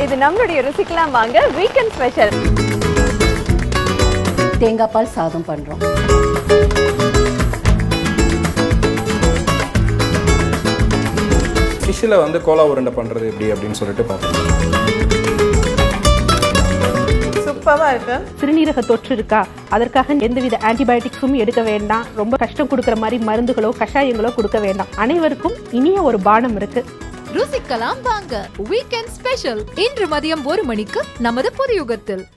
இது நம்மளுடைய ருசிக்கலாம் வாங்க வீக்கெண்ட் ஸ்பெஷல் தேங்காய் பால் சாதம் பண்ணுறோம் ஃபிஷ்ஷில் வந்து கோலா உருண்டை பண்ணுறது எப்படி அப்படின்னு சொல்லிட்டு பார்த்தோம் சூப்பரா இருக்கு சிறுநீரக தொற்று இருக்கா அதற்காக எந்தவித ஆன்டிபயோட்டிக்ஸும் எடுக்க வேண்டாம் ரொம்ப கஷ்டம் கொடுக்குற மாதிரி மருந்துகளோ கஷாயங்களோ கொடுக்க வேண்டாம் அனைவருக்கும் இனிய ஒரு பானம் இருக்கு ருசிக்கலாம் வாங்க வீக்கெண்ட் ஸ்பெஷல் இன்று மதியம் ஒரு மணிக்கு நமது புதியுகத்தில்